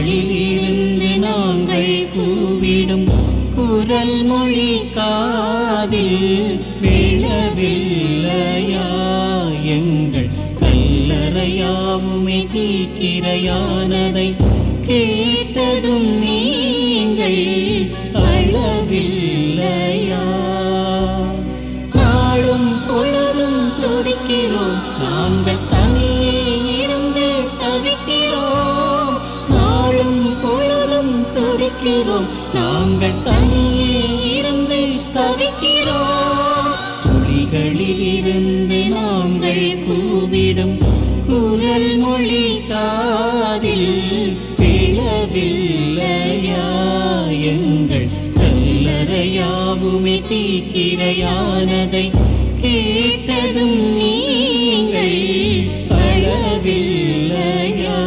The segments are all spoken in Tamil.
குழிகளில் இருந்து நாங்கள் கூவிடும் குரல் மொழி காதில் விழவில்லையா எங்கள் கல்லறையாவுமே தீக்கிரையானதை கேட்டதும் நீங்கள் அழவில்லையா நாளும் பொழுதும் துடிக்கிறோம் நாங்கள் தனியே இருந்து தவிக்கிறோம் நாளும் பொழுதும் துடிக்கிறோம் நாங்கள் தனியே இருந்து தவிக்கிறோம் துளிகளில் இருந்து நாங்கள் கூவிடும் குரல் மொழி காதில் விழவில்லையா எங்கள் கல்லறையாவுமே தீக்கிரையானதை கேட்டதும் நீங்கள் அழவில்லையா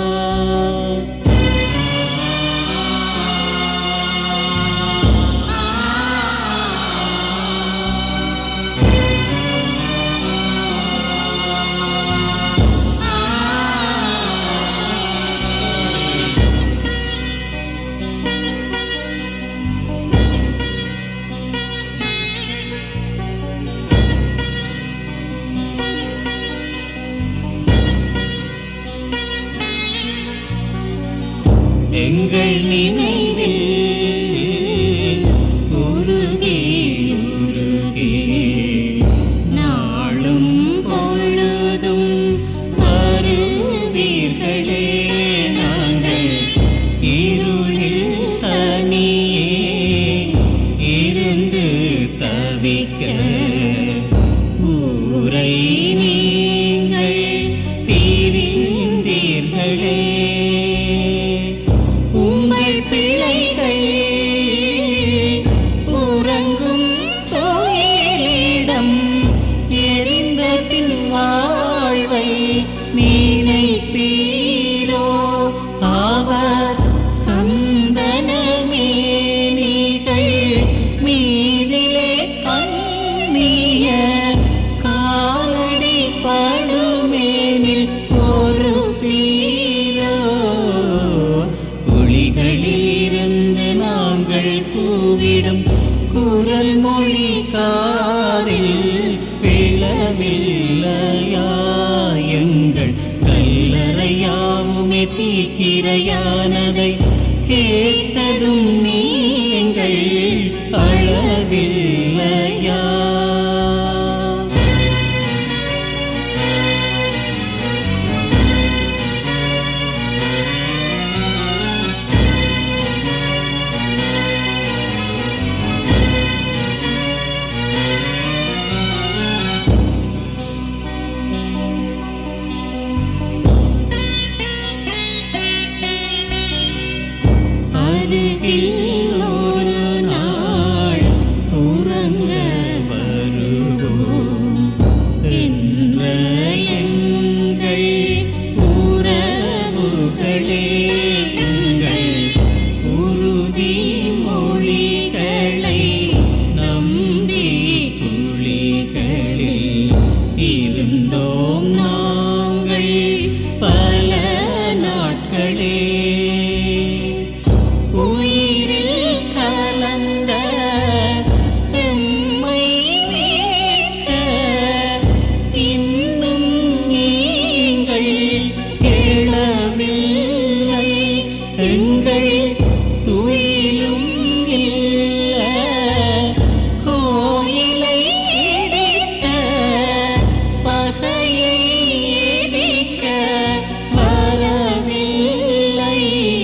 எங்கள் நினைவில் உருகி உருகி நாளும் பொழுதும் வருவீர்களே நாங்கள் இருளில் தனியே இருந்து தவிக்க ஊரை நீங்கள் பிரிந்தீர்களே உங்கள் பிள்ளைகள் உறங்கும் கோயிலிடம் எரிந்த பின் வாழ்வை நினைப்பீரோ அவர் சந்தனமேனிகள் மீதிலே கண்ணிய காலடி படுமேனில் ஒரு பீரோ ஒளிகளில் இருந்து நாங்கள் கூவிடும் குரல் மொழி காதில் விழவில்லையா எங்கள் கல்லறையாவுமே தீக்கிரையானதை கேட்டதும் நீங்கள் அழவில்லையா அருகில் ஒரு நாள் உறங்க வருவோம் என்ற எங்கள் உறவுகளே எங்கள் உறுதி மொழிகளை நம்பி குழிகளில் இருந்தோம் நாங்கள் பல நாட்களே உயிரில் கலந்த எம்மை மீட்க இன்னும் நீங்கள் எழவில்லை எங்கள் துயிலும் இல்ல கோயிலை இடித்த பகையை எரிக்க வரவில்லை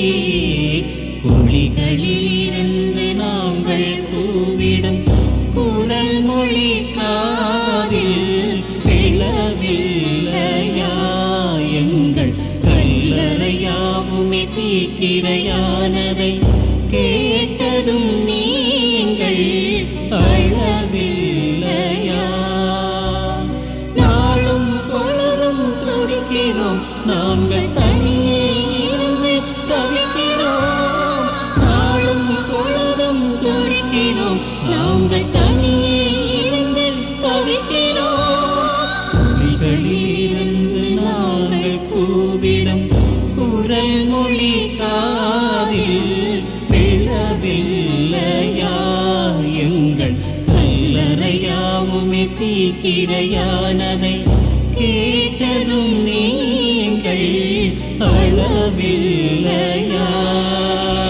குழிகளில் இருந்து நாங்கள் கூவிடும் குரல் மொழி காதில் விழவில்லையா எங்கள் கல்லறையாவுமே தீக்கிரையானதை கேட்டதும் நீங்கள் அழவில்லையா நாளும் பொழுதும் துடிக்கிறோம் நாங்கள் தனியே இருந்து தவிக்கிறோம் நாளும் பொழுதும் துடிக்கிறோம் நாங்கள் தனியே இருந்து தவிக்கிறோம் குழிகளில் இருந்து நாங்கள் கூவிடும் குரல் மொழி கா யாவுமே தீக்கிரையானதை கேட்டதும் நீங்கள் அளவில்லையா